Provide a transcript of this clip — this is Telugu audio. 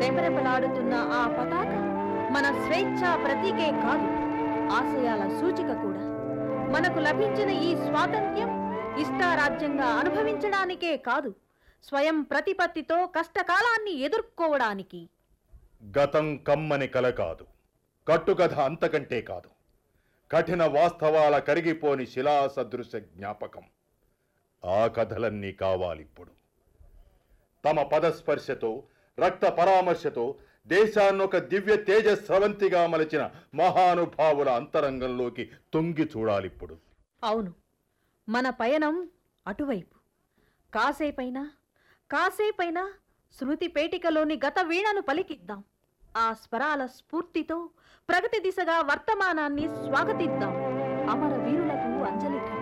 రెపరెపలాడుతున్న ఆ పతాక మన స్వేచ్ఛా ప్రతీకే కాదు ఆశయాల సూచిక కూడా మనకు లభించిన ఈ స్వాతంత్ర్యం ఇష్టారాజ్యంగా అనుభవించడానికే కాదు స్వయం ప్రతిపత్తితో కష్టకాలాన్ని ఎదుర్కోవడానికి గతం కమ్మని కల కాదు కట్టుకథ అంతకంటే కాదు కఠిన వాస్తవాల కరిగిపోని శిలా సదృశ జ్ఞాపకం ఆ కథలన్నీ కావాలిప్పుడు తమ పదస్పర్శతో రక్త పరామర్శతో దేశాన్నొక దివ్య తేజస్రవంతిగా మలచిన మహానుభావుల అంతరంగంలోకి తొంగి చూడాలిప్పుడు అవును మన పయనం అటువైపు కాసేపైనా కాసేపైనా శృతి పేటికలోని గత వీణను పలికిద్దాం ఆ స్వరాల స్ఫూర్తితో ప్రగతి దిశగా వర్తమానాన్ని స్వాగతిద్దాం అమర వీరుల